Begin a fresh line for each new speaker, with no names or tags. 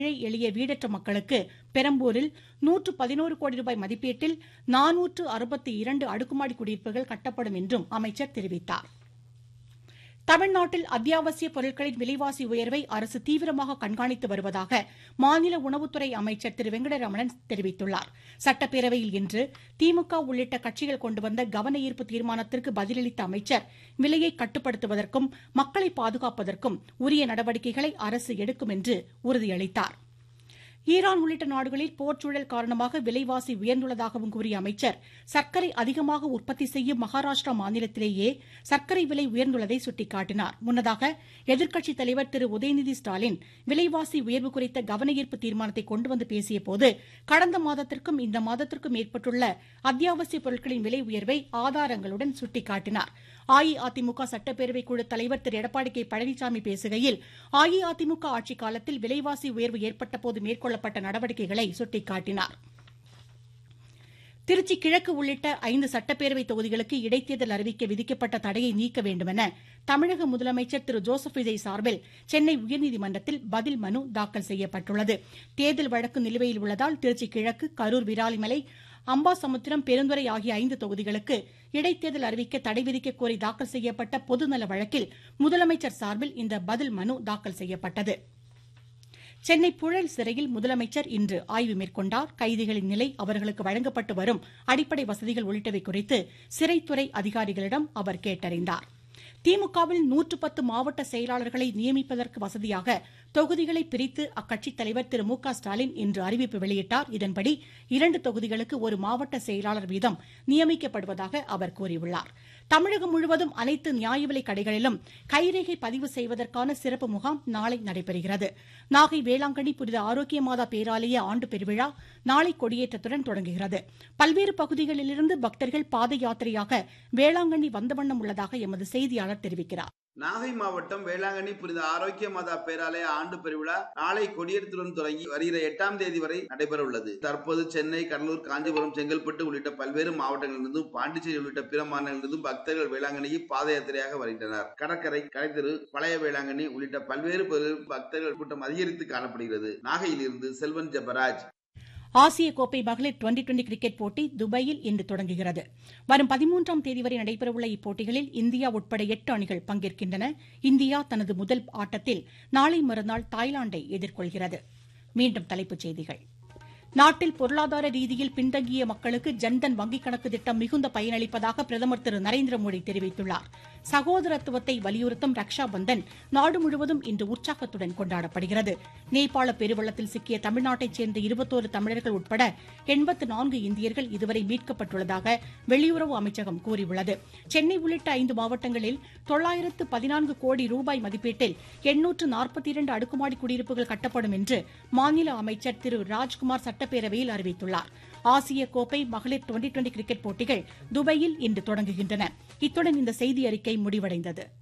ஏழை எளிய வீடற்ற மக்களுக்கு பெரம்பூரில் நூற்று பதினோரு கோடி ரூபாய் மதிப்பீட்டில் நானூற்று அறுபத்தி இரண்டு அடுக்குமாடி குடியிருப்புகள் கட்டப்படும் என்றும் அமைச்சர் தெரிவித்தார் தமிழ்நாட்டில் அத்தியாவசிய பொருட்களின் விலைவாசி உயர்வை அரசு தீவிரமாக கண்காணித்து வருவதாக மாநில உணவுத்துறை அமைச்சர் திரு வெங்கடரமணன் தெரிவித்துள்ளார் சட்டப்பேரவையில் இன்று திமுக உள்ளிட்ட கட்சிகள் கொண்டு வந்த கவன ஈர்ப்பு தீர்மானத்திற்கு பதிலளித்த அமைச்சர் விலையை கட்டுப்படுத்துவதற்கும் மக்களை பாதுகாப்பதற்கும் உரிய நடவடிக்கைகளை அரசு எடுக்கும் என்று உறுதியளித்தார் ஈரான் உள்ளிட்ட நாடுகளில் போர்ச்சூழல் காரணமாக விலைவாசி உயர்ந்துள்ளதாகவும் கூறிய அமைச்சர் சர்க்கரை அதிகமாக உற்பத்தி செய்யும் மகாராஷ்டிரா மாநிலத்திலேயே சர்க்கரை விலை உயர்ந்துள்ளதை சுட்டிக்காட்டினார் முன்னதாக எதிர்க்கட்சித் தலைவர் திரு உதயநிதி ஸ்டாலின் விலைவாசி உயர்வு குறித்த கவனஈர்ப்பு தீர்மானத்தை கொண்டு வந்து பேசியபோது கடந்த மாதத்திற்கும் இந்த மாதத்திற்கும் ஏற்பட்டுள்ள அத்தியாவசிய பொருட்களின் விலை உயர்வை ஆதாரங்களுடன் சுட்டிக்காட்டினார் அஇஅதிமுக சட்டப்பேரவை குழு தலைவர் திரு எடப்பாடி கே பழனிசாமி பேசுகையில் அஇஅதிமுக ஆட்சிக் காலத்தில் விலைவாசி உயர்வு ஏற்பட்டபோது மேற்கொள்ளப்பட்ட நடவடிக்கைகளை சுட்டிக்காட்டினார் திருச்சி கிழக்கு உள்ளிட்ட ஐந்து சட்டப்பேரவை தொகுதிகளுக்கு இடைத்தேர்தல் அறிவிக்க விதிக்கப்பட்ட தடையை நீக்க வேண்டுமென தமிழக முதலமைச்சர் திரு ஜோசப் விஜய் சார்பில் சென்னை உயர்நீதிமன்றத்தில் பதில் மனு தாக்கல் செய்யப்பட்டுள்ளது தேர்தல் வழக்கு நிலுவையில் உள்ளதால் திருச்சி கிழக்கு கரூர் விராலிமலை அம்பாசமுத்திரம் பெருந்துறை ஆகிய ஐந்து தொகுதிகளுக்கு இடைத்தேர்தல் அறிவிக்க தடை விதிக்க கோரி தாக்கல் செய்யப்பட்ட பொதுநல வழக்கில் முதலமைச்சர் சார்பில் இந்த பதில் மனு தாக்கல் செய்யப்பட்டது சென்னை புழல் சிறையில் முதலமைச்சர் இன்று ஆய்வு மேற்கொண்டார் கைதிகளின் நிலை அவர்களுக்கு வழங்கப்பட்டு வரும் அடிப்படை வசதிகள் உள்ளிட்டவை குறித்து சிறைத்துறை அதிகாரிகளிடம் அவர் கேட்டறிந்தார் திமுகவில் நூற்று பத்து மாவட்ட செயலாளர்களை நியமிப்பதற்கு வசதியாக தொகுதிகளை பிரித்து அக்கட்சித் தலைவர் திரு மு க ஸ்டாலின் இன்று அறிவிப்பு வெளியிட்டார் இதன்படி இரண்டு தொகுதிகளுக்கு ஒரு மாவட்ட செயலாளர் வீதம் நியமிக்கப்படுவதாக அவர் கூறியுள்ளார் தமிழகம் முழுவதும் அனைத்து நியாய விலைக் கடைகளிலும் கைரேகை பதிவு செய்வதற்கான சிறப்பு முகாம் நாளை நடைபெறுகிறது நாகை வேளாங்கண்ணி புனித ஆரோக்கிய மாதா பேராலய ஆண்டு பெருவிழா நாளை கொடியேற்றத்துடன் தொடங்குகிறது பல்வேறு பகுதிகளிலிருந்து பக்தர்கள் பாத யாத்திரையாக வேளாங்கண்ணி வந்த வண்ணம் உள்ளதாக எமது செய்தியாளர் தெரிவிக்கிறார்
நாகை மாவட்டம் வேளாங்கண்ணி புனித ஆரோக்கிய மாதா பேராலய ஆண்டு பெருவிழா நாளை கொடியேற்றத்துடன் தொடங்கி வருகிற எட்டாம் தேதி வரை நடைபெற உள்ளது தற்போது சென்னை கடலூர் காஞ்சிபுரம் செங்கல்பட்டு உள்ளிட்ட பல்வேறு மாவட்டங்களிலிருந்தும் பாண்டிச்சேரி உள்ளிட்ட பிற மாநிலங்களிலிருந்தும் பக்தர்கள் வேளாங்கண்ணிக்கு பாத யாத்திரையாக வருகின்றனர் கடற்கரை கலைத்தெரு பழைய வேளாங்கண்ணி உள்ளிட்ட பல்வேறு பகுதிகளில் பக்தர்கள் கூட்டம் அதிகரித்து காணப்படுகிறது நாகையிலிருந்து செல்வன் ஜெபராஜ்
ஆசிய கோப்பை மகளிர் டுவெண்டி டுவெண்டி கிரிக்கெட் போட்டி துபாயில் இன்று தொடங்குகிறது வரும் பதிமூன்றாம் தேதி வரை நடைபெறவுள்ள இப்போட்டிகளில் இந்தியா உட்பட எட்டு அணிகள் பங்கேற்கின்றன இந்தியா தனது முதல் ஆட்டத்தில் நாளை மறுநாள் தாய்லாந்தை எதிர்கொள்கிறது மீண்டும் தலைப்புச் செய்திகள் நாட்டில் பொருளாதார ரீதியில் பின்தங்கிய மக்களுக்கு ஜன்தன் வங்கிக் கணக்கு திட்டம் மிகுந்த பயனளிப்பதாக பிரதமர் திரு நரேந்திர மோடி தெரிவித்துள்ளார் சகோதரத்துவத்தை வலியுறுத்தும் ரக்ஷா பந்தன் நாடு முழுவதும் இன்று உற்சாகத்துடன் கொண்டாடப்படுகிறது நேபாள பெருவெள்ளத்தில் சிக்கிய தமிழ்நாட்டைச் சேர்ந்த இருபத்தோரு தமிழர்கள் உட்பட எண்பத்து நான்கு இந்தியர்கள் இதுவரை மீட்கப்பட்டுள்ளதாக வெளியுறவு அமைச்சகம் கூறியுள்ளது சென்னை உள்ளிட்ட ஐந்து மாவட்டங்களில் தொள்ளாயிரத்து பதினான்கு கோடி ரூபாய் மதிப்பீட்டில் எண்ணூற்று நாற்பத்தி இரண்டு அடுக்குமாடி குடியிருப்புகள் கட்டப்படும் என்று மாநில அமைச்சர் திரு ராஜ்குமார் சட்டப்பேரவையில் அறிவித்துள்ளார் ஆசிய கோப்பை மகளிர் டுவெண்டி டுவெண்டி கிரிக்கெட் போட்டிகள் துபாயில் இன்று தொடங்குகின்றன இத்துடன் இந்த செய்தி அறிக்கை முடிவடைந்தது